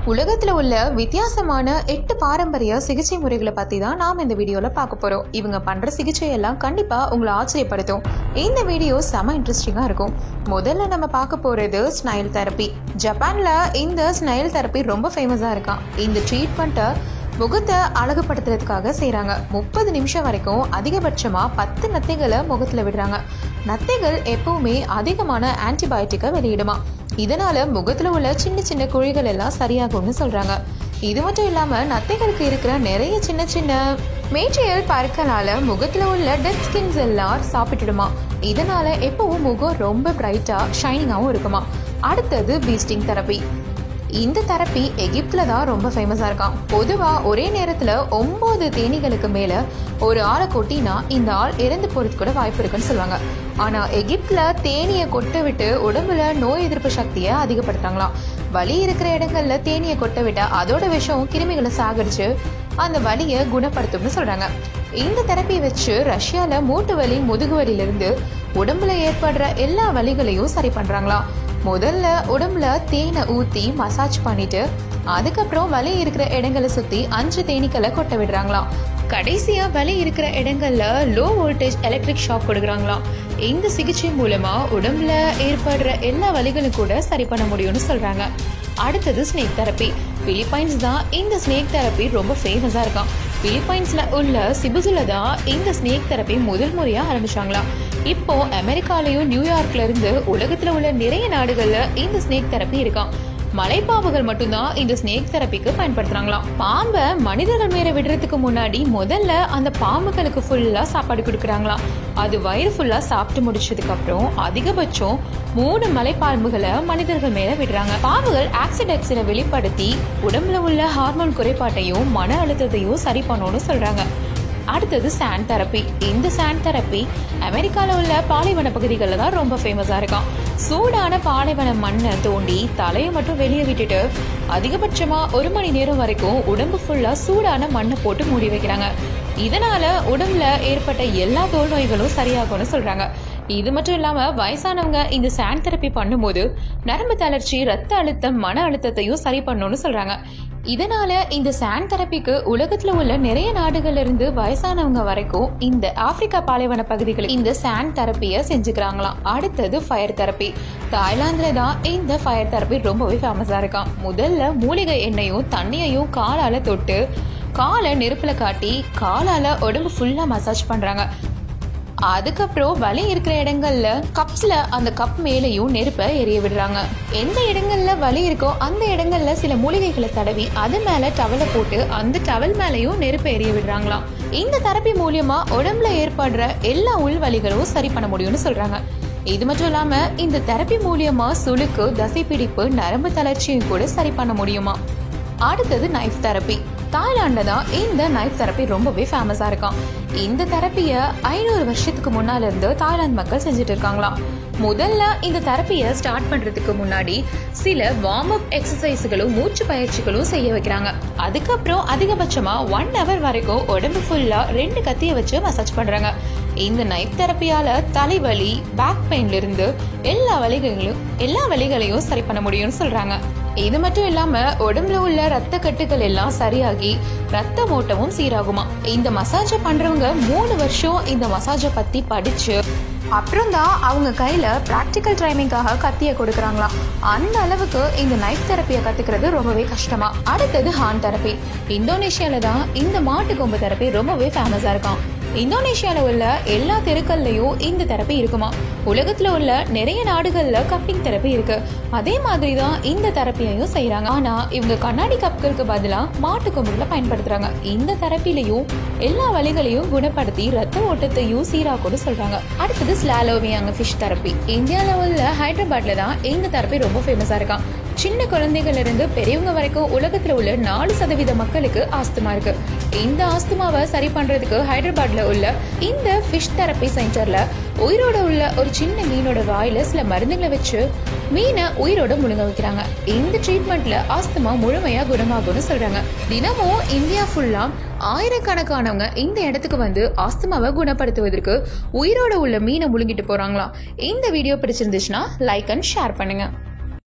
உலகத்துல உள்ள வித்தியாசமான எட்டு பாரம்பரிய சிகிச்சை முறைகளை பத்தி தான் நாம் இந்த வீடியோல பார்க்க போறோம் இவங்க பண்ற சிகிச்சை எல்லாம் கண்டிப்பா உங்களை ஆச்சரியப்படுத்தும் இந்த வீடியோ செம இன்ட்ரெஸ்டிங்கா இருக்கும் முதல்ல நம்ம பார்க்க போறது ஸ்னைல் தெரப்பி ஜப்பான்ல இந்த ஸ்னைல் தெரப்பி ரொம்ப ஃபேமஸா இருக்கான் இந்த ட்ரீட்மெண்ட்டை முகத்தை அழகுபடுத்துறதுக்காக செய்கிறாங்க முப்பது நிமிஷம் வரைக்கும் அதிகபட்சமாக பத்து நத்தைகளை முகத்தில் விடுறாங்க நத்தைகள் எப்பவுமே அதிகமான ஆன்டிபயோட்டிக்கை வெளியிடுமா இதனால முகத்தில் உள்ள சின்ன சின்ன குழிகள் எல்லாம் சரியாகும்னு சொல்கிறாங்க இது மட்டும் இல்லாமல் நத்தைகளுக்கு இருக்கிற நிறைய சின்ன சின்ன மேட்ரியல் பருக்கனால முகத்தில் உள்ள டெட் ஸ்கின்ஸ் எல்லாம் சாப்பிட்டுடுமா இதனால எப்பவும் முகம் ரொம்ப பிரைட்டாக ஷைனிங்காகவும் இருக்குமா அடுத்தது பீஸ்டிங் தெரப்பி இந்த தெரப்பி எகிப்துல தான் ரொம்ப ஃபேமஸாக இருக்கான் பொதுவாக ஒரே நேரத்தில் ஒம்பது தேனீகளுக்கு மேலே ஒரு ஆளை கொட்டினா இந்த ஆள் இறந்து போகிறதுக்கு கூட வாய்ப்பு இருக்குன்னு சொல்லுவாங்க ஆனால் எகிப்தில் தேனியை கொட்ட விட்டு உடம்புல நோய் எதிர்ப்பு சக்தியை அதிகப்படுத்துறாங்களாம் வலி இருக்கிற இடங்கள்ல தேனியை கொட்ட விட்டா அதோட விஷம் கிருமிகளை சாகடிச்சு அந்த வலியை குணப்படுத்தும்னு சொல்கிறாங்க இந்த தெரப்பி வச்சு ரஷ்யாவில் மூட்டு வலி முதுகு வலியிலிருந்து உடம்புல ஏற்படுற எல்லா வலிகளையும் சரி பண்ணுறாங்களாம் முதல்ல உடம்புல தேனை ஊற்றி மசாஜ் பண்ணிட்டு அதுக்கப்புறம் வலி இருக்கிற இடங்களை சுற்றி அஞ்சு தேனீக்களை கொட்ட விடுறாங்களாம் கடைசியா வலி இருக்கிற இடங்கள்ல லோ வோல்டேஜ் எலக்ட்ரிக் ஷாக் கொடுக்குறாங்களாம் இந்த சிகிச்சை மூலமா உடம்புல ஏற்படுற எல்லா வலிகளும் கூட சரி பண்ண முடியும்னு சொல்றாங்க அடுத்தது ஸ்னேக் தெரப்பி பிலிப்பைன்ஸ் தான் இந்த ஸ்னேக் தெரப்பி ரொம்ப ஃபேமஸாக இருக்கான் பிலிப்பைன்ஸ்ல உள்ள சிபுசுல தான் இந்த ஸ்னேக் தெரப்பி முதல் முறையா ஆரம்பிச்சாங்களாம் இப்போ அமெரிக்காலையும் நியூயார்க்ல இருந்து உலகத்துல உள்ள நிறைய நாடுகள்ல இந்த ஸ்னேக் தெரப்பி இருக்கான் மலைப்பாம்புகள் மட்டும்தான் இந்த ஸ்னேக் தெரப்பிக்கு பயன்படுத்துறாங்களாம் பாம்பை மனிதர்கள் மேல விடுறதுக்கு முன்னாடி முதல்ல அந்த பாம்புகளுக்கு ஃபுல்லா சாப்பாடு கொடுக்குறாங்களாம் அது வயிறு ஃபுல்லா சாப்பிட்டு முடிச்சதுக்கு அப்புறம் அதிகபட்சம் மூணு மலைப்பாம்புகளை மனிதர்கள் மேல விடுறாங்க பாம்புகள் ஆக்சிடெக்ஸினை வெளிப்படுத்தி உடம்புல உள்ள ஹார்மோன் குறைபாட்டையும் மன அழுத்தத்தையும் சரி பண்ணணும்னு சொல்றாங்க அடுத்தது சாண்ட் தெரப்பி இந்த சாண்ட் தெரப்பி அமெரிக்காவில் உள்ள பாலைவன பகுதிகளில் தான் ரொம்ப ஃபேமஸாக இருக்கான் சூடான பாலைவன மண்ணை தோண்டி தலையை மட்டும் வெளியே விட்டுட்டு அதிகபட்சமாக ஒரு மணி நேரம் வரைக்கும் உடம்பு ஃபுல்லாக சூடான மண்ணை போட்டு மூடி வைக்கிறாங்க இதனால உடம்புல ஏற்பட்ட எல்லா தோல் நோய்களும் சரியாகும்னு சொல்றாங்க இது மட்டும் இல்லாம வயசானவங்க இந்த சாண்ட் தெரப்பி பண்ணும்போது நரம்பு தளர்ச்சி ரத்த அழுத்தம் மன அழுத்தத்தையும் சரி பண்ணணும்னு சொல்றாங்க இதனால இந்த சாண்ட் தெரப்பிக்கு உலகத்துல உள்ள நிறைய நாடுகள்ல இருந்து வயசானவங்க வரைக்கும் இந்த ஆப்பிரிக்கா பாலைவன பகுதிகளில் இந்த சாண்ட் தெரப்பியை செஞ்சுக்கிறாங்களாம் அடுத்தது ஃபயர் தெரப்பி தாய்லாந்துல தான் இந்த ஃபயர் தெரப்பி ரொம்பவே ஃபேமஸா இருக்கான் முதல்ல மூலிகை எண்ணெயும் தண்ணியையும் காலால தொட்டு காலை நெருப்புல காட்டி காலால உடம்பு ஃபுல்லா மசாஜ் பண்றாங்க அதுக்கப்புறம் வலி இருக்கிற இடங்கள்ல கப்ஸ்ல அந்த கப் மேலேயும் நெருப்பை எரிய விடுறாங்க எந்த இடங்கள்ல வலி இருக்கோ அந்த இடங்கள்ல சில மூலிகைகளை தடவி அது மேல டவலை போட்டு அந்த டவல் மேலேயும் நெருப்பை எரிய விடுறாங்களாம் இந்த தெரப்பி மூலியமா உடம்புல ஏற்படுற எல்லா உள் வலிகளும் சரி பண்ண முடியும்னு சொல்றாங்க இது மட்டும் இல்லாம இந்த தெரப்பி மூலியமா சுளுக்கு தசைப்பிடிப்பு நரம்பு தளர்ச்சியும் கூட சரி பண்ண முடியுமா அடுத்தது நைஃப் தெரப்பி தாய்லாண்ட்ல தான் இந்த நைஃப் தெரப்பி ரொம்பவே ஃபேமஸாக இருக்கான் இந்த தெரப்பியை ஐநூறு வருஷத்துக்கு முன்னால இருந்து தாய்லாந்து மக்கள் செஞ்சுட்டு இருக்காங்களாம் முதல்ல இந்த தெரப்பியை ஸ்டார்ட் பண்றதுக்கு முன்னாடி சில வார்ம் அப் எக்ஸசைஸ்களும் மூச்சு பயிற்சிகளும் செய்ய வைக்கிறாங்க அதுக்கப்புறம் அதிகபட்சமா ஒன் ஹவர் வரைக்கும் உடம்பு ஃபுல்லா ரெண்டு கத்தியை வச்சு மசாஜ் பண்றாங்க இந்த நைஃப் தெரப்பியால தலைவலி பேக் பெயின்ல இருந்து எல்லா வலிகளையும் எல்லா வலிகளையும் சரி பண்ண முடியும்னு சொல்றாங்க இது மட்டும் இல்லாம உடம்புல உள்ள ரத்த கட்டுகள் எல்லாம் சரியாகி ரத்த ஓட்டமும் சீராகுமா இந்த மசாஜை பண்றவங்க மூணு வருஷம் இந்த மசாஜை பத்தி படிச்சு அப்புறம் தான் அவங்க கையில் ப்ராக்டிக்கல் ட்ரைனிங்காக கத்தியை கொடுக்குறாங்களாம் அந்த அளவுக்கு இந்த நைஃப் தெரப்பியை கற்றுக்கிறது ரொம்பவே கஷ்டமா அடுத்தது ஹார்ன் தெரப்பி இந்தோனேஷியாவில் தான் இந்த மாட்டு கொம்பு தெரப்பி ரொம்பவே ஃபேமஸாக இருக்கான் இந்தோனேஷியாவில் உள்ள எல்லா தெருக்கள்லையும் இந்த தெரப்பி இருக்குமா உலகத்தில் உள்ள நிறைய நாடுகளில் கப்பிங் தெரப்பி இருக்கு அதே மாதிரி தான் இந்த தெரப்பியையும் செய்கிறாங்க ஆனால் இவங்க கண்ணாடி கப்களுக்கு பதிலாக மாட்டு கொம்புகளை பயன்படுத்துகிறாங்க இந்த தெரப்பிலையும் எல்லா வலிகளையும் குணப்படுத்தி ரத்த ஓட்டத்தையும் சீராக்கும்னு சொல்கிறாங்க அடுத்தது ஸ்லாலோவியாங்க ஃபிஷ் தெரப்பி இந்தியாவில் உள்ள ஹைதராபாத்ல தான் இந்த தெரப்பி ரொம்ப ஃபேமஸாக இருக்கான் சின்ன குழந்தைகள் இருந்து பெரியவங்க வரைக்கும் உலகத்துல உள்ள நாலு சதவீத மக்களுக்கு ஆஸ்துமா இருக்கு இந்த ஆஸ்துமாவை சரி பண்றதுக்கு ஹைதராபாத்ல உள்ள இந்த ஃபிஷ் தெரப்பி சென்டர்ல உயிரோட உள்ள ஒரு சின்ன மீனோட வாயில சில மருந்துகளை வச்சு மீனை உயிரோட முழுங்க வைக்கிறாங்க இந்த ட்ரீட்மெண்ட்ல ஆஸ்துமா முழுமையா குணமாகும்னு சொல்றாங்க தினமும் இந்தியா ஃபுல்லா ஆயிரக்கணக்கானவங்க இந்த இடத்துக்கு வந்து ஆஸ்துமாவை குணப்படுத்துவதற்கு உயிரோட உள்ள மீனை முழுங்கிட்டு போறாங்களாம் இந்த வீடியோ பிடிச்சிருந்துச்சுன்னா லைக் அண்ட் ஷேர் பண்ணுங்க